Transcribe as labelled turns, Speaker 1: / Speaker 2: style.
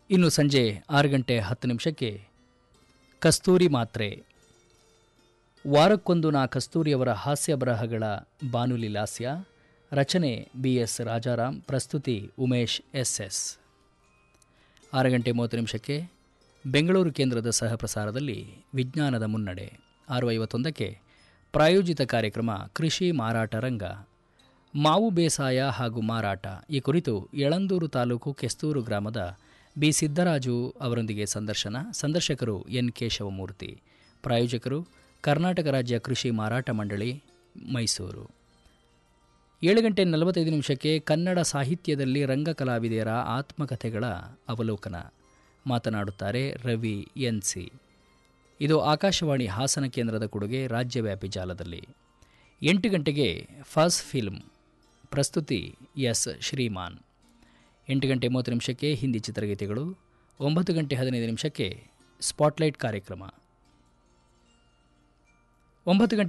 Speaker 1: ಇನ್ನು ಸಂಜೆ ಆರು ಗಂಟೆ ಹತ್ತು ನಿಮಿಷಕ್ಕೆ ಕಸ್ತೂರಿ ಮಾತ್ರೆ ವಾರಕ್ಕೊಂದು ನಾ ಕಸ್ತೂರಿಯವರ ಹಾಸ್ಯ ಬರಹಗಳ ಬಾನುಲಿ ಲಾಸ್ಯ ರಚನೆ ಬಿ ಎಸ್ ರಾಜಾರಾಮ್ ಪ್ರಸ್ತುತಿ ಉಮೇಶ್ ಎಸ್ ಎಸ್ ಆರು ಗಂಟೆ ಮೂವತ್ತು ನಿಮಿಷಕ್ಕೆ ಬೆಂಗಳೂರು ಕೇಂದ್ರದ ಸಹಪ್ರಸಾರದಲ್ಲಿ ವಿಜ್ಞಾನದ ಮುನ್ನಡೆ ಆರು ಐವತ್ತೊಂದಕ್ಕೆ ಪ್ರಾಯೋಜಿತ ಕಾರ್ಯಕ್ರಮ ಕೃಷಿ ಮಾರಾಟ ರಂಗ ಮಾವು ಬೇಸಾಯ ಹಾಗೂ ಮಾರಾಟ ಈ ಕುರಿತು ಯಳಂದೂರು ತಾಲೂಕು ಕೆಸ್ತೂರು ಗ್ರಾಮದ ಬಿ ಸಿದ್ದರಾಜು ಅವರೊಂದಿಗೆ ಸಂದರ್ಶನ ಸಂದರ್ಶಕರು ಎನ್ ಕೇಶವಮೂರ್ತಿ ಪ್ರಾಯೋಜಕರು ಕರ್ನಾಟಕ ರಾಜ್ಯ ಕೃಷಿ ಮಾರಾಟ ಮಂಡಳಿ ಮೈಸೂರು ಏಳು ಗಂಟೆ ನಲವತ್ತೈದು ನಿಮಿಷಕ್ಕೆ ಕನ್ನಡ ಸಾಹಿತ್ಯದಲ್ಲಿ ರಂಗಕಲಾವಿದೆಯರ ಆತ್ಮಕಥೆಗಳ ಅವಲೋಕನ ಮಾತನಾಡುತ್ತಾರೆ ರವಿ ಎನ್ ಸಿ ಇದು ಆಕಾಶವಾಣಿ ಹಾಸನ ಕೇಂದ್ರದ ಕೊಡುಗೆ ರಾಜ್ಯವ್ಯಾಪಿ ಜಾಲದಲ್ಲಿ ಎಂಟು ಗಂಟೆಗೆ ಫಾಸ್ ಫಿಲ್ಮ್ ಪ್ರಸ್ತುತಿ ಎಸ್ ಶ್ರೀಮಾನ್ ಎಂಟು ಗಂಟೆ ಮೂವತ್ತು ನಿಮಿಷಕ್ಕೆ ಹಿಂದಿ ಚಿತ್ರಗೀತೆಗಳು ಒಂಬತ್ತು ಗಂಟೆ ಹದಿನೈದು ನಿಮಿಷಕ್ಕೆ ಸ್ಪಾಟ್ಲೈಟ್ ಕಾರ್ಯಕ್ರಮ ಒಂಬತ್ತು ಗಂಟೆ